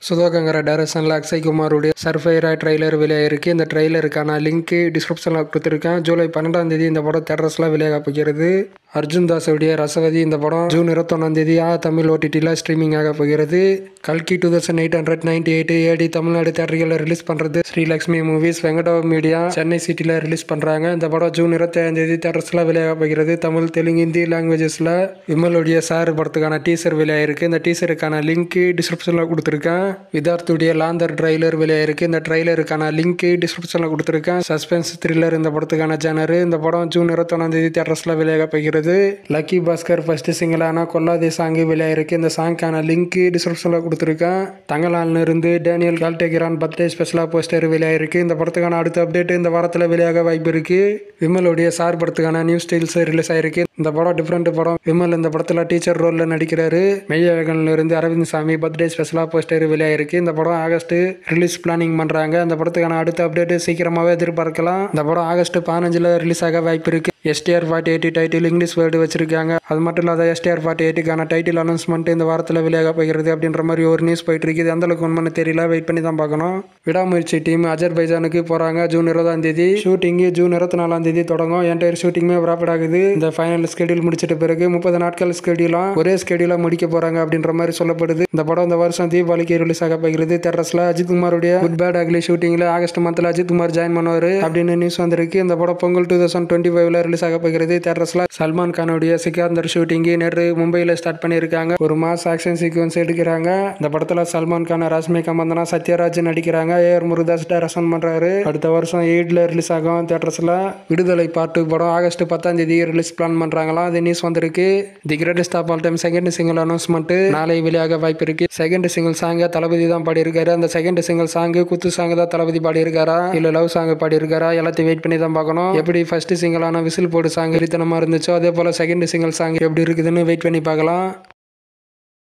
சுதாகங்கர டைரக்ஷனில் அக்ஷய் குமாருடைய சர்ஃபைரா ட்ரைலர் வெளியாயிருக்கு இந்த ட்ரைலருக்கான லிங்க் டிஸ்கிரிப்ஷனில் கொடுத்துருக்கேன் ஜூலை பன்னெண்டாம் தேதி இந்த படம் தேட்டர்ஸில் வெளியாக போகிறது அர்ஜுன் தாஸுடைய ரசவதி இந்த படம் ஜூன் இருபத்தொன்னாம் தேதி ஆ தமிழ் ஓடிடியில் ஸ்ட்ரீமிங் ஆக போகிறது கல்கி two thousand eight hundred ninety eight AD Tamil Nadu தேட்டர்களில் ரிலீஸ் பண்ணுறது ஸ்ரீலக்ஷ்மி மூவிஸ் வெங்கடவ மீடியா சென்னை சிட்டியில் ரிலீஸ் பண்ணுறாங்க இந்த படம் ஜூன் இருபத்தேழாம் தேதி தேட்டர்ஸில் வெளியாக போகிறது தமிழ் தெலுங்கு ஹிந்தி லாங்குவேஜஸில் விமலுடைய சார் படத்துக்கான டீசர் வெளியாயிருக்கு இந்த டீசருக்கான லிங்க் டிஸ்கிரிப்ஷனில் கொடுத்துருக்கேன் விதார்த்துடைய லாந்தர் ட்ரைலர் வெளியாயிருக்கு இந்த ட்ரைலருக்கான லிங்க் டிஸ்கிரிப்ஷனில் கொடுத்துருக்கேன் சஸ்பென்ஸ் த்ரில்லர் இந்த படத்துக்கான ஜேனர் இந்த படம் ஜூன் இருபத்தொன்னாம் தேதி தேட்டர்ஸில் வெளியாக போகிறது லக்கி பாஸ்கர் ஃபர்ஸ்ட் சிங்கிளான கொல்லாதே சாங்கு வெளியாயிருக்கு இந்த சாங்க்கான லிங்க் டிஸ்கிரிப்ஷனில் கொடுத்துருக்கேன் தங்கலால்னு இருந்து டேனியல் கால்டேகிரான் பர்த்டே ஸ்பெஷலாக போஸ்டர் வெளியாயிருக்கு இந்த படத்துக்கான அடுத்த அப்டேட் இந்த வாரத்தில் வெளியாக வாய்ப்பு இருக்கு விமலுடைய சார் படத்துக்கான நியூ ஸ்டைல்ஸ் ரிலீஸ் ஆயிருக்கு இந்த படம் டிஃப்ரெண்ட் படம் விமல் இந்த படத்தில் டீச்சர் ரோலில் நடிக்கிறாரு மெய்யழகன்ல இருந்து அரவிந்த் சாமி பர்த்டே ஸ்பெஷலாக போஸ்டர் வெளியாயிருக்கு இந்த படம் ஆகஸ்ட் ரிலீஸ் பிளானிங் பண்ணுறாங்க இந்த படத்துக்கான அடுத்த அப்டேட் சீக்கிரமாகவே எதிர்பார்க்கலாம் இந்த படம் ஆகஸ்ட் பதினஞ்சில் ரிலீஸ் ஆக வாய்ப்பு இருக்கு STR forty eight title English word வச்சிருக்காங்க அது மட்டும் இல்லாத எஸ்டிஆர் ஃபார்ட்டி எயிட்டுக்கான டைட்டில் அனௌன்ஸ்மெண்ட் இந்த வாரத்தில் வெளியாக போகிறது அப்படின்ற மாதிரி ஒரு நியூஸ் போயிட்டு இருக்குது எந்த அளவுக்கு உண்மைன்னு தெரியல வெயிட் பண்ணி தான் பார்க்கணும் விடாமுயற்சி டீம் அஜர்பைஜானுக்கு போகிறாங்க ஜூன் இருபதாம் தேதி ஷூட்டிங்கு ஜூன் இருபத்தி நாலாம் தேதி தொடங்கும் என்டையர் ஷூட்டிங்குமே ப்ராப்பர்ட் ஆகுது இந்த ஃபைனல் ஸ்கெடியூல் முடிச்சிட்ட பிறகு முப்பது நாட்கள் ஸ்கெடியூலாம் ஒரே ஸ்கெடியூலாக முடிக்க போகிறாங்க அப்படின்ற மாதிரி சொல்லப்படுது இந்த படம் இந்த வருஷம் தீபாவளிக்கு ரிலீஸ் ஆக போகிறது தெரஸ்ல அஜித் குமாருடைய குட் பேட் அக்லி ஷூட்டிங்கில் ஆகஸ்ட் மந்தில் அஜித் குமார் ஜாயின் பண்ணுவார் அப்படின்னு நியூஸ் வந்திருக்கு இந்த படம் பொங்கல் டூ தௌசண்ட் டுவெண்ட்டி ஃபைவ்ல ரிலீஸ் ஆக போகிறது தேட்டர்ஸ்ல சல்மான் கானுடைய சிக்கந்தர் ஷூட்டிங்கு நேற்று மும்பையில் ஸ்டார்ட் பண்ணியிருக்காங்க ஒரு மாஸ் ஆக்ஷன் சீக்வன்ஸ் எடுக்கிறாங்க இந்த படத்தில் சல்மான் கான் ராஷ்மிகா மந்தனா சத்யராஜ் நடிக்கிறாங்க ஏஆர் முருகதாஸ் டைரக்ஷன் பண்றாரு அடுத்த வருஷம் எயிட்ல ரிலீஸ் ஆகும் தேட்டர்ஸ்ல விடுதலை பாட்டு படம் ஆகஸ்ட் பத்தாம் தேதி ரிலீஸ் பிளான் பண்றாங்களாம் அது நியூஸ் வந்திருக்கு the greatest of all time second single announcement நாளை வெளியாக வாய்ப்பு இருக்கு செகண்ட் சிங்கிள் சாங்க தளபதி தான் பாடியிருக்காரு அந்த செகண்ட் சிங்கிள் சாங்கு குத்து சாங் தான் தளபதி பாடியிருக்காரா இல்ல லவ் சாங் பாடியிருக்காரா எல்லாத்தையும் வெயிட் பண்ணி தான் பார்க்கணும் எப்படி ஃபர்ஸ்ட் சிங்கிளான விசில் போடு சாங் வெறித்தனமா இருந்துச்சோ அதே போல செகண்ட் சிங்கிள் சாங் எப்படி இருக்குதுன்னு வெயிட் பண்ணி பார்க்கலாம்